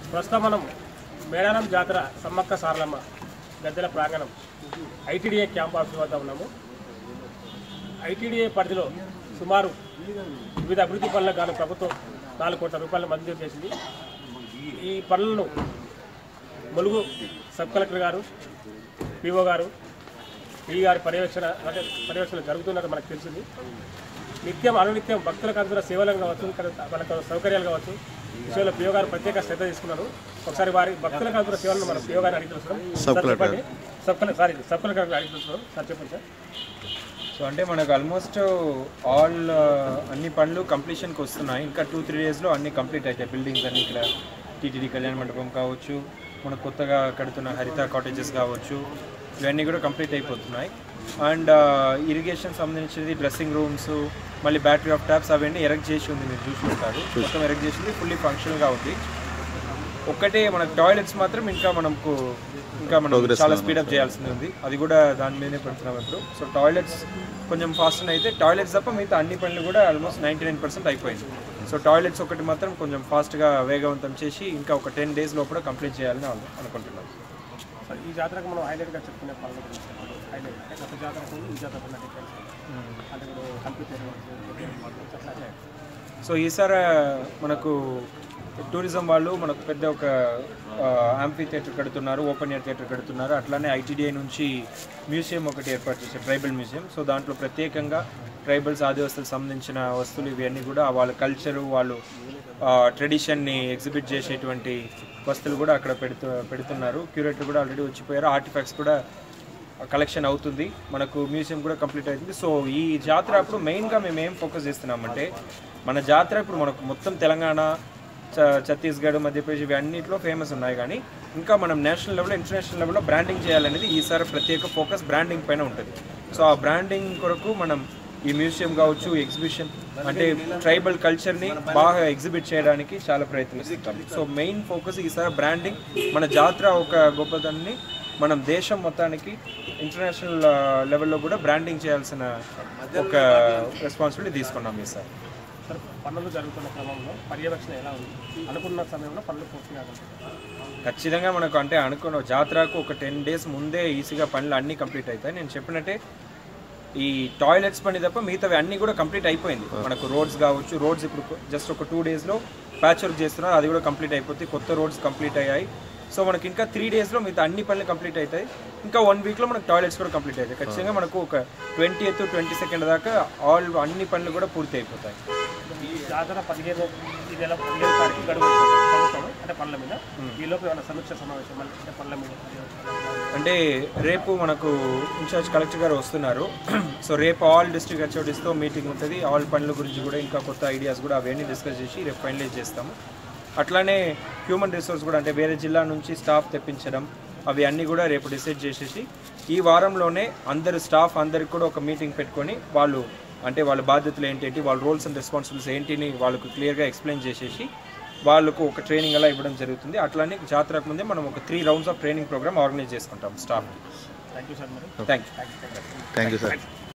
ప్రస్తుతం మనం మేడారం జాతర సమ్మక్క సారలమ్మ గద్దెల ప్రాంగణం ఐటీడీఏ క్యాంప్ ఆఫీస్ వద్ద ఉన్నాము ఐటీడీఏ పరిధిలో సుమారు వివిధ అభివృద్ధి పనులకు గాను ప్రభుత్వం నాలుగు కోట్ల రూపాయలు మంజూరు చేసింది ఈ పనులను ములుగు సబ్ కలెక్టర్ గారు పిఓ గారు ఈ గారి పర్యవేక్షణ అంటే పర్యవేక్షణ జరుగుతున్నట్టు మనకు తెలిసింది నిత్యం అనునిత్యం భక్తులకు అందుతున్న సేవలు కావచ్చు ఇక్కడ మనకు సౌకర్యాలు కావచ్చు ఈ విషయంలో పిఓ గారు ప్రత్యేక శ్రద్ధ తీసుకున్నారు ఒకసారి వారి భక్తులకు అందుతున్న సేవలను మనం పిఓ గారిని అడిగి తెలుసుకున్నాం సార్ చెప్పండి sub collector sorry sub collector గారిని అడిగి తెలుసుకున్నాం సార్ చెప్పండి సార్ సో అంటే మనకు ఆల్మోస్ట్ ఆల్ అన్ని పనులు కంప్లీషన్కి వస్తున్నాయి ఇంకా టూ త్రీ డేస్లో అన్ని కంప్లీట్ అవుతాయి బిల్డింగ్స్ అన్ని ఇక్కడ టీటీడీ కళ్యాణ మండపం కావచ్చు మన కొత్తగా కడుతున్న హరిత కాటేజెస్ కావచ్చు ఇవన్నీ కూడా కంప్లీట్ అయిపోతున్నాయి అండ్ ఇరిగేషన్ సంబంధించింది డ్రెస్సింగ్ రూమ్స్ మళ్ళీ బ్యాటరీ ఆఫ్ ట్యాప్స్ అవన్నీ ఎరెక్ట్ చేసి ఉంది మీరు చూసి ఉంటారు మొత్తం ఎరెక్ట్ చేసింది ఫుల్లీ ఫంక్షనల్గా ఉంది ఒక్కటే మనకు టాయిలెట్స్ మాత్రం ఇంకా మనకు ఇంకా మనం చాలా స్పీడప్ చేయాల్సింది ఉంది అది కూడా దాని మీదనే పెడుతున్నాం ఇప్పుడు సో టాయిలెట్స్ కొంచెం ఫాస్ట్ అయితే టాయిలెట్స్ తప్ప మిగతా అన్ని పనులు కూడా ఆల్మోస్ట్ నైంటీ నైన్ పర్సెంట్ అయిపోయింది సో టాయిలెట్స్ ఒకటి మాత్రం కొంచెం ఫాస్ట్గా వేగవంతం చేసి ఇంకా ఒక టెన్ డేస్ లోపల కంప్లీట్ చేయాలని అను- అనుకుంటున్నాం సార్ ఈ జాతరకు మనం హైలైట్గా చెప్పుకునే పనుల గురించి హైలైట్ అంటే గత జాతరకు ఈ జాతరకు ఉన్న డిఫరెన్స్ అంటే ఇప్పుడు కంప్లీట్ అట్లా సో ఈసారి మనకు టూరిజం వాళ్ళు మనకు పెద్ద ఒక యాంఫీ థియేటర్ కడుతున్నారు ఓపెన్ ఎయిర్ థియేటర్ కడుతున్నారు అట్లానే ఐటీడీఐ నుంచి మ్యూజియం ఒకటి ఏర్పాటు చేశారు ట్రైబల్ మ్యూజియం సో దాంట్లో ప్రత్యేకంగా ట్రైబల్స్ ఆదివాసులకు సంబంధించిన వస్తువులు ఇవన్నీ కూడా వాళ్ళ కల్చరు వాళ్ళు ట్రెడిషన్ని ఎగ్జిబిట్ చేసేటువంటి వస్తువులు కూడా అక్కడ పెడుతూ పెడుతున్నారు క్యూరేటర్ కూడా ఆల్రెడీ వచ్చిపోయారు ఆర్టిఫాక్ట్స్ కూడా కలెక్షన్ అవుతుంది మనకు మ్యూజియం కూడా కంప్లీట్ అవుతుంది సో ఈ జాతర అప్పుడు మెయిన్గా మేము ఏం ఫోకస్ చేస్తున్నామంటే మన జాతర ఇప్పుడు మనకు మొత్తం తెలంగాణ చ- ఛత్తీస్గఢ్ మధ్యప్రదేశ్ ఇవి అన్నింటిలో ఫేమస్ ఉన్నాయి కానీ ఇంకా మనం నేషనల్ లెవెల్లో ఇంటర్నేషనల్ లెవెల్లో బ్రాండింగ్ చేయాలనేది ఈసారి ప్రత్యేక ఫోకస్ బ్రాండింగ్ పైన ఉంటుంది సో ఆ బ్రాండింగ్ కొరకు మనం ఈ మ్యూజియం కావచ్చు ఎగ్జిబిషన్ అంటే ట్రైబల్ కల్చర్ని బాగా ఎగ్జిబిట్ చేయడానికి చాలా ప్రయత్నిస్తుంటాం సో మెయిన్ ఫోకస్ ఈసారి బ్రాండింగ్ మన జాతర ఒక గొప్పదాన్ని మనం దేశం మొత్తానికి ఇంటర్నేషనల్ లెవెల్లో కూడా బ్రాండింగ్ చేయాల్సిన ఒక రెస్పాన్సిబిలిటీ తీసుకున్నాం ఈసారి సార్ పనులు జరుగుతున్న క్రమంలో పర్యవేక్షణ ఎలా ఉంది అనుకున్న సమయంలో పనులు పూర్తి కాగలుగుతాయి ఖచ్చితంగా మనకు అంటే అనుకున్న జాతరకు ఒక టెన్ డేస్ ముందే ఈజీగా పనులు అన్నీ కంప్లీట్ అవుతాయి నేను చెప్పినట్టే ఈ టాయిలెట్స్ పని తప్ప మిగతావి అన్నీ కూడా కంప్లీట్ అయిపోయింది మనకు రోడ్స్ కావచ్చు రోడ్స్ ఇప్పుడు జస్ట్ ఒక టూ డేస్లో ప్యాచ్ వర్క్ చేస్తున్నారు అది కూడా కంప్లీట్ అయిపోతుంది కొత్త రోడ్స్ కంప్లీట్ అయ్యాయి సో మనకి ఇంకా త్రీ డేస్లో మిగతా అన్ని పనులు కంప్లీట్ అవుతాయి ఇంకా వన్ వీక్లో మనకు టాయిలెట్స్ కూడా కంప్లీట్ అవుతాయి ఖచ్చితంగా మనకు ఒక ట్వంటీ ఎయిత్ ట్వంటీ సెకండ్ దాకా ఆల్ అన్ని పనులు కూడా పూర్తి అయిపోతాయి ఈ జాతర పదిహేను ఈ నెల పదిహేను తారీఖు గడువు ఉంటుంది ప్రభుత్వం అంటే పనుల మీద ఈ లోపు ఏమైనా సమీక్ష సమావేశం మళ్ళీ అంటే పనుల మీద అంటే రేపు మనకు ఇన్ఛార్జ్ కలెక్టర్ గారు వస్తున్నారు సో రేపు ఆల్ డిస్ట్రిక్ట్ హెచ్ఓడిస్తో మీటింగ్ ఉంటుంది ఆల్ పనుల గురించి కూడా ఇంకా కొత్త ఐడియాస్ కూడా అవన్నీ డిస్కస్ చేసి రేపు ఫైనలైజ్ చేస్తాము అట్లానే హ్యూమన్ రిసోర్స్ కూడా అంటే వేరే జిల్లా నుంచి స్టాఫ్ తెప్పించడం అవి అన్నీ కూడా రేపు డిసైడ్ చేసేసి ఈ వారంలోనే అందరు స్టాఫ్ అందరికి కూడా ఒక మీటింగ్ పెట్టుకొని వాళ్ళు అంటే వాళ్ళ బాధ్యతలు ఏంటంటే వాళ్ళ రోల్స్ అండ్ రెస్పాన్సిబిలిటీస్ ఏంటిని వాళ్ళకు క్లియర్గా ఎక్స్ప్లెయిన్ చేసేసి వాళ్ళకు ఒక ట్రైనింగ్ అలా ఇవ్వడం జరుగుతుంది అట్లానే జాతరకు ముందే మనం ఒక three rounds of training programme organise చేసుకుంటాం స్టాఫ్ థ్యాంక్ యూ సార్ మరి thank you thank you sir